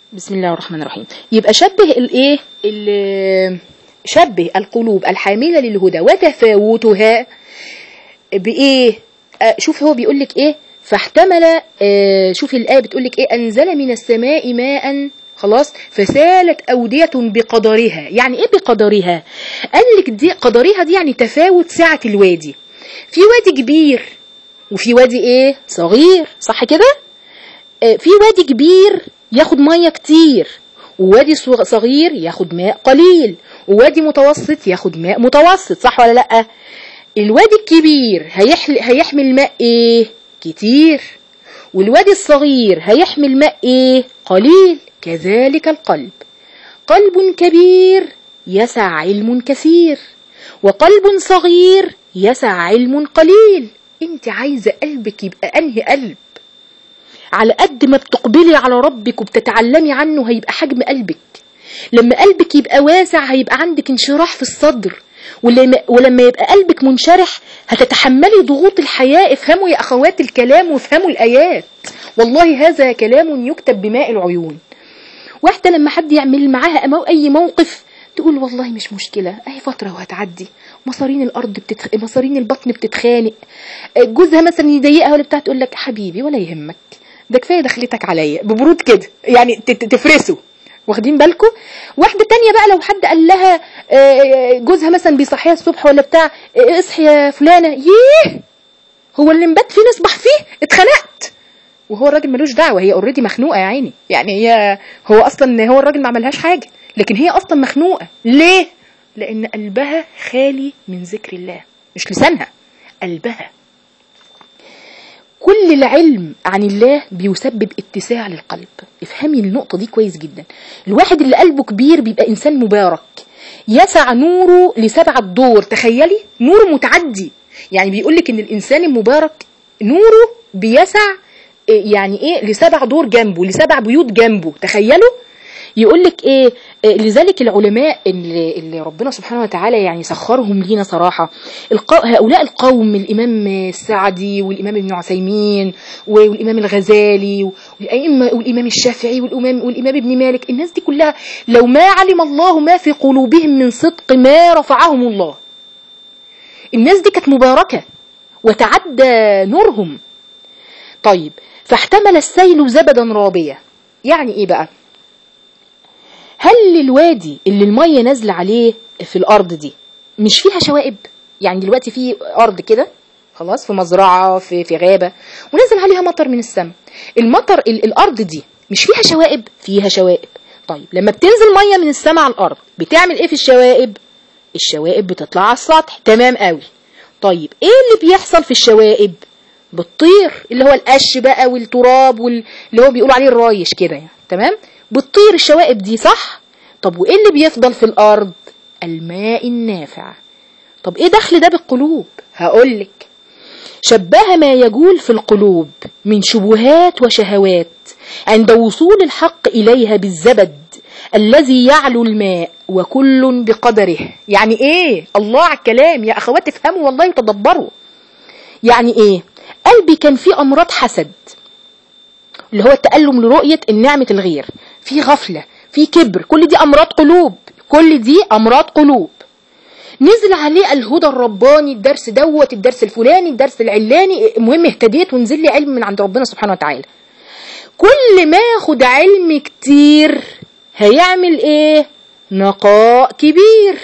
بسم الله الرحمن الرحيم يبقى شبه الايه ال- شبه القلوب الحامله للهدى وتفاوتها بايه آه شوف هو بيقول لك ايه فاحتمل آه شوف الايه بتقول لك ايه انزل من السماء ماء خلاص فسالت أودية بقدرها يعني ايه بقدرها قال لك دي قدرها دي يعني تفاوت سعة الوادي في وادي كبير وفي وادي ايه صغير صح كده آه، في وادي كبير ياخد ميه كتير ووادي صغ- صغير ياخد ماء قليل ووادي متوسط ياخد ماء متوسط صح ولا لا الوادي الكبير هيحل... هيحمل ماء ايه كتير والوادي الصغير هيحمل ماء ايه قليل كذلك القلب قلب كبير يسع علم كثير وقلب صغير يسع علم قليل انت عايزه قلبك يبقى انهي قلب على قد ما بتقبلي على ربك وبتتعلمي عنه هيبقى حجم قلبك لما قلبك يبقى واسع هيبقى عندك انشراح في الصدر ولما, ولما يبقى قلبك منشرح هتتحملي ضغوط الحياة افهموا يا أخوات الكلام وافهموا الآيات والله هذا كلام يكتب بماء العيون واحدة لما حد يعمل معاها أمو أي موقف تقول والله مش مشكلة أهي فترة وهتعدي مصارين الأرض بتتخ... مصارين البطن بتتخانق جوزها مثلا يضايقها ولا بتاع تقول لك حبيبي ولا يهمك ده كفاية دخلتك عليا ببرود كده يعني تت- تفرسه واخدين بالكم واحدة تانية بقى لو حد قال لها آه، جوزها مثلا بيصحيها الصبح ولا بتاع آه، اصحي يا فلانة ييه هو اللي نبات فيه نصبح فيه اتخنقت وهو الراجل ملوش دعوه هي اوريدي مخنوقه يا عيني يعني هي هو اصلا هو الراجل ما عملهاش حاجه لكن هي اصلا مخنوقه ليه لان قلبها خالي من ذكر الله مش لسانها قلبها كل العلم عن الله بيسبب اتساع للقلب افهمي النقطة دي كويس جدا الواحد اللي قلبه كبير بيبقى إنسان مبارك يسع نوره لسبعة دور تخيلي نور متعدي يعني بيقولك إن الإنسان المبارك نوره بيسع إيه يعني ايه لسبع دور جنبه لسبع بيوت جنبه تخيلوا يقول لك ايه إيه، لذلك العلماء اللي, اللي ربنا سبحانه وتعالى يعني سخرهم لينا صراحه القو... هؤلاء القوم الامام السعدي والامام ابن عثيمين والامام الغزالي والأئمة والامام الشافعي والامام والامام ابن مالك الناس دي كلها لو ما علم الله ما في قلوبهم من صدق ما رفعهم الله الناس دي كانت مباركه وتعدى نورهم طيب فاحتمل السيل زبدا رابية يعني ايه بقى هل الوادي اللي المية نازلة عليه في الأرض دي مش فيها شوائب يعني دلوقتي في أرض كده خلاص في مزرعة في, في غابة ونزل عليها مطر من السماء المطر ال الأرض دي مش فيها شوائب فيها شوائب طيب لما بتنزل مية من السماء على الأرض بتعمل ايه في الشوائب الشوائب بتطلع على السطح تمام قوي طيب ايه اللي بيحصل في الشوائب بتطير اللي هو القش بقى والتراب وال... اللي هو بيقولوا عليه الرايش كده يعني تمام بتطير الشوائب دي صح طب وايه اللي بيفضل في الارض الماء النافع طب ايه دخل ده بالقلوب هقولك شبه ما يجول في القلوب من شبهات وشهوات عند وصول الحق إليها بالزبد الذي يعلو الماء وكل بقدره يعني ايه الله على الكلام يا اخوات افهموا والله وتدبروا يعني ايه قلبي كان فيه امراض حسد اللي هو التألم لرؤية النعمة الغير في غفلة في كبر كل دي امراض قلوب كل دي امراض قلوب نزل عليه الهدى الرباني الدرس دوت الدرس الفلاني الدرس العلاني المهم اهتديت ونزل لي علم من عند ربنا سبحانه وتعالى كل ما ياخد علم كتير هيعمل ايه نقاء كبير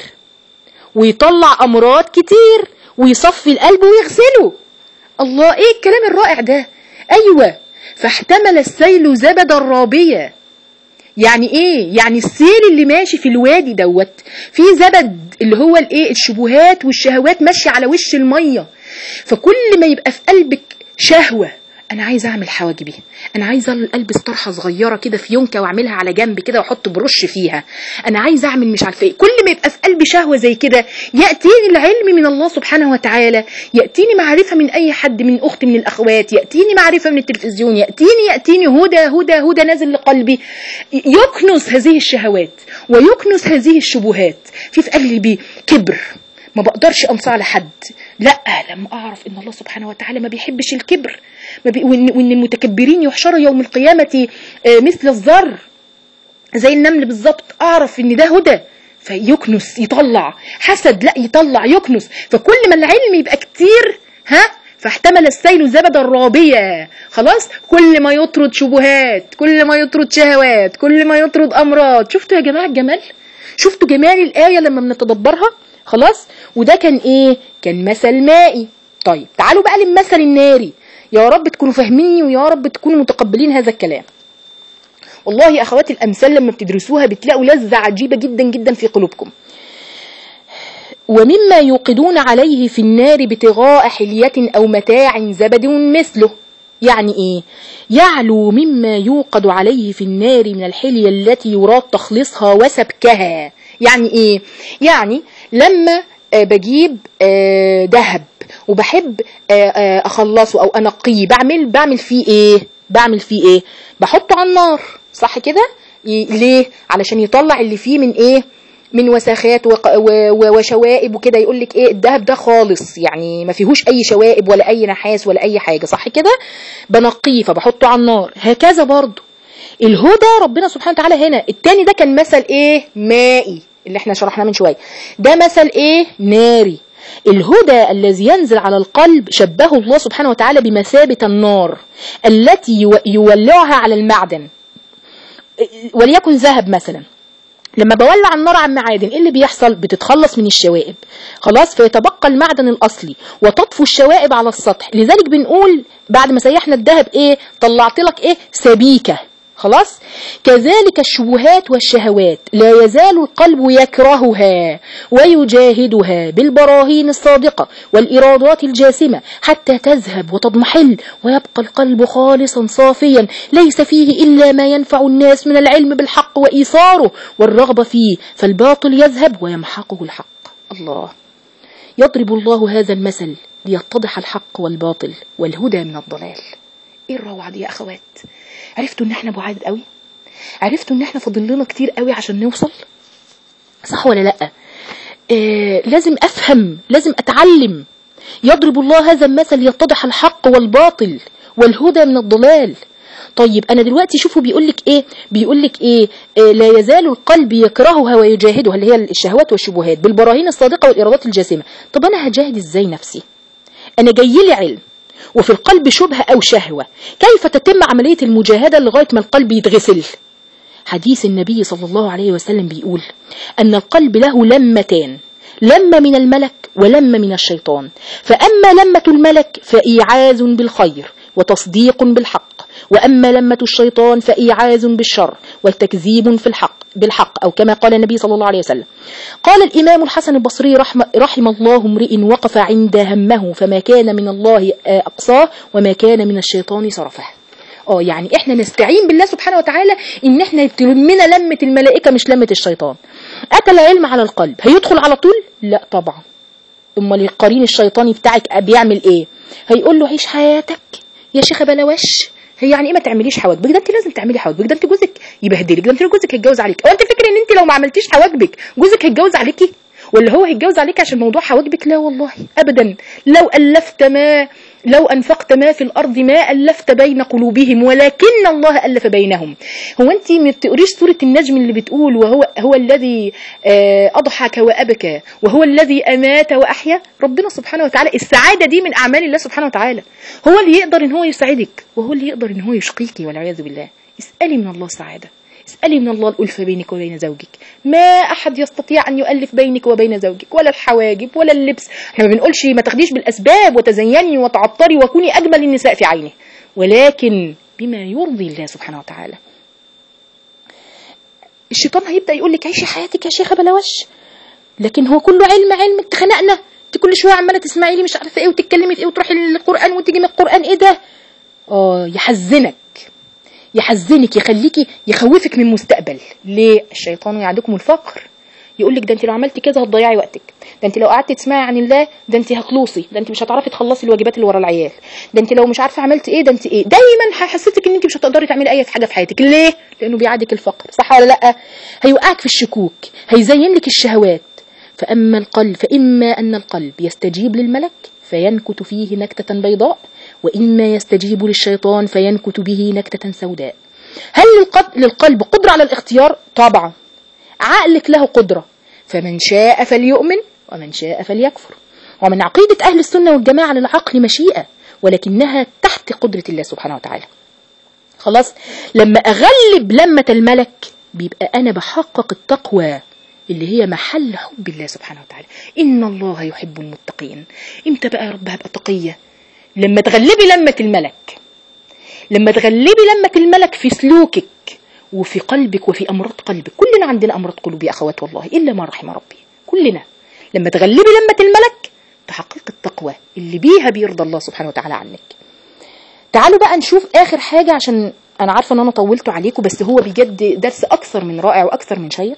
ويطلع امراض كتير ويصفي القلب ويغسله الله ايه الكلام الرائع ده ايوه فاحتمل السيل زبدا رابية يعني ايه يعني السيل اللي ماشي في الوادي دوت في زبد اللي هو الايه الشبهات والشهوات ماشيه على وش الميه فكل ما يبقى في قلبك شهوه انا عايزه اعمل حواجبي انا عايزه البس طرحه صغيره كده في يونكه واعملها على جنب كده واحط برش فيها انا عايزه اعمل مش عارفه ايه كل ما يبقى في قلبي شهوه زي كده ياتيني العلم من الله سبحانه وتعالى ياتيني معرفه من اي حد من اخت من الاخوات ياتيني معرفه من التلفزيون ياتيني ياتيني هدى هدى هدى نازل لقلبي يكنس هذه الشهوات ويكنس هذه الشبهات في في قلبي كبر ما بقدرش انصاع على حد لا لما اعرف ان الله سبحانه وتعالى ما بيحبش الكبر ما بي... وإن... وان المتكبرين يحشروا يوم القيامه آه، مثل الذر زي النمل بالظبط اعرف ان ده هدى فيكنس يطلع حسد لا يطلع يكنس فكل ما العلم يبقى كتير ها فاحتمل السيل زبدا رابيا خلاص كل ما يطرد شبهات كل ما يطرد شهوات كل ما يطرد امراض شفتوا يا جماعه الجمال شفتوا جمال الايه لما بنتدبرها خلاص وده كان ايه كان مثل مائي طيب تعالوا بقى للمثل الناري يا رب تكونوا فاهميني ويا رب تكونوا متقبلين هذا الكلام والله يا اخواتي الامثال لما بتدرسوها بتلاقوا لذة عجيبة جدا جدا في قلوبكم ومما يوقدون عليه في النار ابتغاء حلية أو متاع زبد مثله يعني إيه؟ يعلو مما يوقد عليه في النار من الحلية التي يراد تخليصها وسبكها يعني إيه؟ يعني لما آه، بجيب آه، ذهب وبحب آه، آه، أخلصه أو أنقيه بعمل بعمل فيه إيه؟ بعمل فيه إيه؟ بحطه على النار صح كده؟ ي- ليه؟ علشان يطلع اللي فيه من إيه؟ من وساخات وق- و- و- وشوائب وكده يقول لك ايه الذهب ده خالص يعني ما فيهوش اي شوائب ولا اي نحاس ولا اي حاجه صح كده بنقيه فبحطه على النار هكذا برضو الهدى ربنا سبحانه وتعالى هنا التاني ده كان مثل ايه مائي اللي احنا شرحناه من شويه ده مثل ايه ناري الهدى الذي ينزل على القلب شبهه الله سبحانه وتعالى بمثابة النار التي يو- يولعها على المعدن وليكن ذهب مثلا لما بولع النار على المعادن ايه اللي بيحصل بتتخلص من الشوائب خلاص فيتبقى المعدن الاصلي وتطفو الشوائب على السطح لذلك بنقول بعد ما سيحنا الذهب ايه طلعت لك ايه سبيكه خلاص كذلك الشبهات والشهوات لا يزال القلب يكرهها ويجاهدها بالبراهين الصادقة والإرادات الجاسمة حتى تذهب وتضمحل ويبقى القلب خالصا صافيا ليس فيه إلا ما ينفع الناس من العلم بالحق وإيثاره والرغبة فيه فالباطل يذهب ويمحقه الحق الله يضرب الله هذا المثل ليتضح الحق والباطل والهدى من الضلال ايه الروعه دي يا اخوات عرفتوا ان احنا بعاد قوي عرفتوا ان احنا فاضل لنا كتير قوي عشان نوصل صح ولا لا آه لازم افهم لازم اتعلم يضرب الله هذا المثل يتضح الحق والباطل والهدى من الضلال طيب انا دلوقتي شوفوا بيقول لك ايه بيقول لك ايه آه لا يزال القلب يكرهها ويجاهدها اللي هي الشهوات والشبهات بالبراهين الصادقه والارادات الجاسمه طب انا هجاهد ازاي نفسي انا جاي لي علم وفي القلب شبهه او شهوه كيف تتم عمليه المجاهده لغايه ما القلب يتغسل حديث النبي صلى الله عليه وسلم بيقول أن القلب له لمتان لمة من الملك ولمة من الشيطان فأما لمة الملك فإيعاز بالخير وتصديق بالحق وأما لمة الشيطان فإيعاز بالشر والتكذيب في الحق بالحق أو كما قال النبي صلى الله عليه وسلم قال الإمام الحسن البصري رحم, رحم الله امرئ وقف عند همه فما كان من الله آه، أقصاه وما كان من الشيطان صرفه اه يعني احنا نستعين بالله سبحانه وتعالى ان احنا تلمنا لمة الملائكة مش لمة الشيطان اتى العلم على القلب هيدخل على طول لا طبعا امال القرين الشيطاني بتاعك بيعمل ايه هيقول له عيش حياتك يا شيخه بلاوش هي يعني ايه ما تعمليش حواجبك ده انت لازم تعملي حواجبك ده انت جوزك يبهدلك ده انت جوزك هيتجوز عليك هو انت فاكره ان انت لو ما عملتيش حواجبك جوزك هيتجوز عليكي ولا هو هيتجوز عليك عشان موضوع حواجبك لا والله ابدا لو الفت ما لو انفقت ما في الارض ما الفت بين قلوبهم ولكن الله الف بينهم هو انت ما بتقريش سوره النجم اللي بتقول وهو هو الذي آه، اضحك وابكى وهو الذي امات واحيا ربنا سبحانه وتعالى السعاده دي من اعمال الله سبحانه وتعالى هو اللي يقدر ان هو يسعدك وهو اللي يقدر ان هو يشقيكي والعياذ بالله اسالي من الله السعاده اسألي من الله الألفة بينك وبين زوجك ما أحد يستطيع أن يؤلف بينك وبين زوجك ولا الحواجب ولا اللبس احنا ما بنقولش ما تاخديش بالأسباب وتزيني وتعطري وكوني أجمل النساء في عينه ولكن بما يرضي الله سبحانه وتعالى الشيطان هيبدأ يقول لك عيشي حياتك يا شيخة بلاوش لكن هو كله علم علم اتخنقنا انت كل شويه عماله تسمعي لي مش عارفه ايه وتتكلمي في ايه وتروحي للقران وتيجي من القران ايه ده اه يحزنك يحزنك يخليكي يخوفك من مستقبل ليه الشيطان يعدكم الفقر يقول لك ده انت لو عملتي كذا هتضيعي وقتك ده انت لو قعدتي تسمعي عن الله ده انت هتخلصي ده انت مش هتعرفي تخلصي الواجبات اللي ورا العيال ده انت لو مش عارفه عملتي ايه ده انت ايه دايما هيحسسك ان انت مش هتقدري تعملي اي حاجه في حياتك ليه لانه بيعدك الفقر صح ولا لا هيوقعك في الشكوك هيزين لك الشهوات فاما القلب فاما ان القلب يستجيب للملك فينكت فيه نكته بيضاء واما يستجيب للشيطان فينكت به نكته سوداء هل للقد- للقلب قدرة على الاختيار طبعا عقلك له قدرة فمن شاء فليؤمن ومن شاء فليكفر ومن عقيدة أهل السنة والجماعة للعقل مشيئة ولكنها تحت قدرة الله سبحانه وتعالى خلاص لما أغلب لمة الملك بيبقى أنا بحقق التقوى اللي هي محل حب الله سبحانه وتعالى إن الله يحب المتقين إمتى بقى يا رب هبقى تقية لما تغلبي لمة الملك لما تغلبي لمة الملك في سلوكك وفي قلبك وفي أمراض قلبك كلنا عندنا أمراض قلوب يا أخوات والله إلا ما رحم ربي كلنا لما تغلبي لمة الملك تحقيق التقوى اللي بيها بيرضى الله سبحانه وتعالى عنك تعالوا بقى نشوف آخر حاجة عشان أنا عارفة إن أنا طولت عليكم بس هو بجد درس أكثر من رائع وأكثر من شيق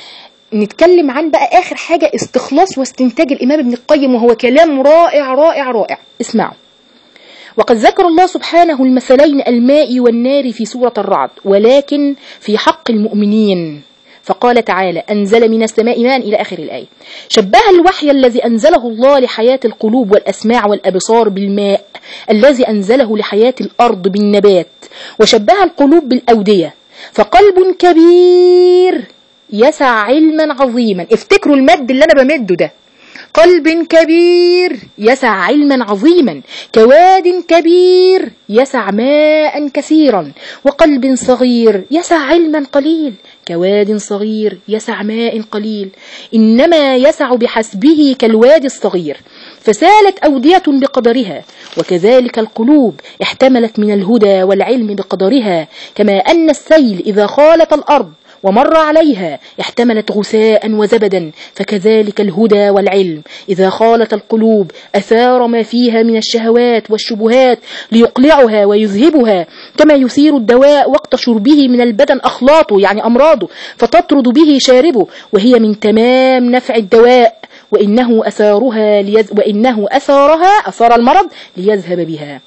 نتكلم عن بقى آخر حاجة استخلاص واستنتاج الإمام ابن القيم وهو كلام رائع رائع رائع اسمعوا وقد ذكر الله سبحانه المثلين الماء والنار في سورة الرعد ولكن في حق المؤمنين فقال تعالى أنزل من السماء ماء إلى آخر الآية شبه الوحي الذي أنزله الله لحياة القلوب والأسماع والأبصار بالماء الذي أنزله لحياة الأرض بالنبات وشبه القلوب بالأودية فقلب كبير يسع علما عظيما افتكروا المد اللي أنا بمده ده قلب كبير يسع علما عظيما كواد كبير يسع ماء كثيرا وقلب صغير يسع علما قليل كواد صغير يسع ماء قليل إنما يسع بحسبه كالواد الصغير فسالت أودية بقدرها وكذلك القلوب احتملت من الهدى والعلم بقدرها كما أن السيل إذا خالط الأرض ومر عليها احتملت غثاء وزبدا فكذلك الهدى والعلم إذا خالت القلوب أثار ما فيها من الشهوات والشبهات ليقلعها ويذهبها كما يثير الدواء وقت شربه من البدن أخلاطه يعني أمراضه فتطرد به شاربه وهي من تمام نفع الدواء وإنه أثارها ليز وإنه أثارها أثار المرض ليذهب بها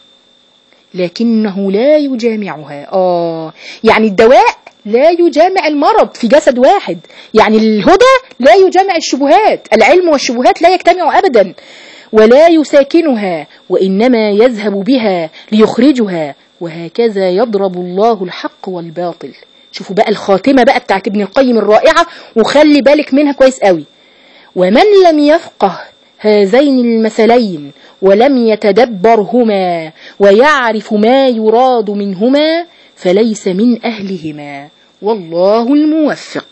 لكنه لا يجامعها آه يعني الدواء لا يجامع المرض في جسد واحد يعني الهدى لا يجامع الشبهات العلم والشبهات لا يجتمع أبدا ولا يساكنها وإنما يذهب بها ليخرجها وهكذا يضرب الله الحق والباطل شوفوا بقى الخاتمة بقى بتاعت ابن القيم الرائعة وخلي بالك منها كويس قوي ومن لم يفقه هذين المثلين ولم يتدبرهما ويعرف ما يراد منهما فليس من أهلهما والله الموفق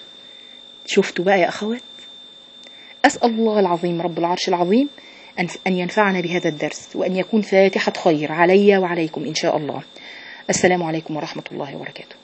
شفتوا بقى يا أخوات أسأل الله العظيم رب العرش العظيم أن أن ينفعنا بهذا الدرس وأن يكون فاتحة خير علي وعليكم إن شاء الله السلام عليكم ورحمة الله وبركاته